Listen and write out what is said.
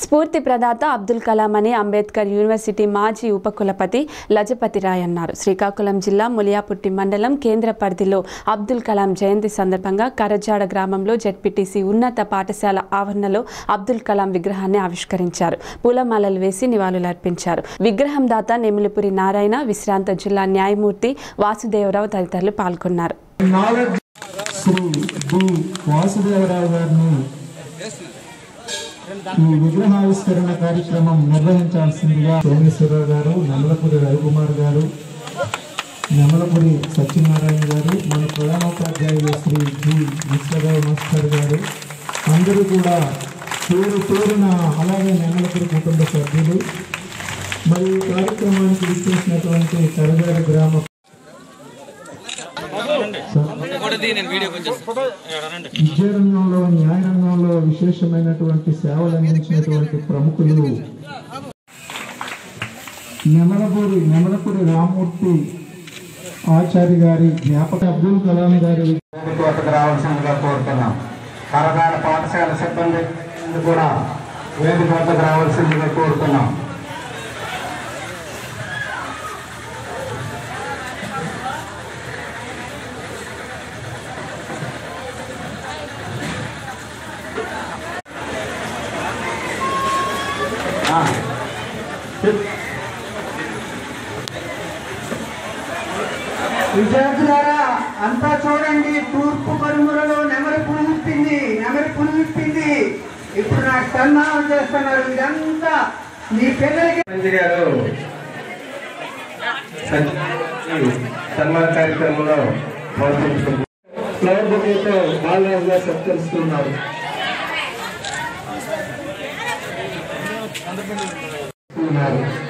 స్ఫూర్తి ప్రదాత అబ్దుల్ కలాం అని అంబేద్కర్ యూనివర్సిటీ మాజీ ఉపకులపతి లజపతి రాయ్ అన్నారు శ్రీకాకుళం జిల్లా ములియాపుట్టి మండలం కేంద్ర పరిధిలో అబ్దుల్ కలాం జయంతి సందర్భంగా కరజాడ గ్రామంలో జెడ్పీటీసీ ఉన్నత పాఠశాల ఆవరణలో అబ్దుల్ కలాం విగ్రహాన్ని ఆవిష్కరించారు పూలమాలలు వేసి నివాళులర్పించారు విగ్రహం దాత నెమిలిపురి నారాయణ విశ్రాంత జిల్లా న్యాయమూర్తి వాసుదేవరావు తదితరులు పాల్గొన్నారు నాలెడ్జ్ శ్రీ డి వాసుదేవరావు గారిని ఈ విగ్రహావిష్కరణ కార్యక్రమం నిర్వహించాల్సిందిగా సోమేశ్వరరావు గారు నమలపూడి రవికుమార్ గారు నమలపూడి సత్యనారాయణ గారు మన ప్రధానోపాధ్యాయులు శ్రీ జి విశ్వదేవ్ మాస్టర్ గారు అందరూ కూడా పేరు పేరున అలాగే నెమలపూడి కుటుంబ సభ్యులు మరియు ఈ కార్యక్రమానికి విచ్చేసినటువంటి కరగారు గ్రామ విద్యా రంగంలో న్యాయ రంగంలో విశేషమైనటువంటి సేవలు అందించినటువంటి ప్రముఖులు నెమలపూడి నెమలపూడి రామూర్తి ఆచార్య గారి జ్ఞాపక అబ్దుల్ కలాం గారి వేదికకు రావాల్సిందిగా కోరుతున్నాం కరగాల పాఠశాల సిబ్బంది కూడా వేదిక వద్దకు రావాల్సిందిగా కోరుతున్నాం ఆ. విద్యార్థులారా అంతా చూడండి తూర్పు కనుమలలో నెమరి పులిపింది నెమరి పులిపింది ఇప్పుడు నాకు సన్మానం చేస్తున్నారు ఇదంతా మీ పిల్లలకి మంత్రి గారు సన్- సన్మాన కార్యక్రమంలో పాల్గొంటున్నారు ఫ్లవర్ బొకేతో బాలరాజు గారు సత్కరిస్తున్నారు ఉన్నారు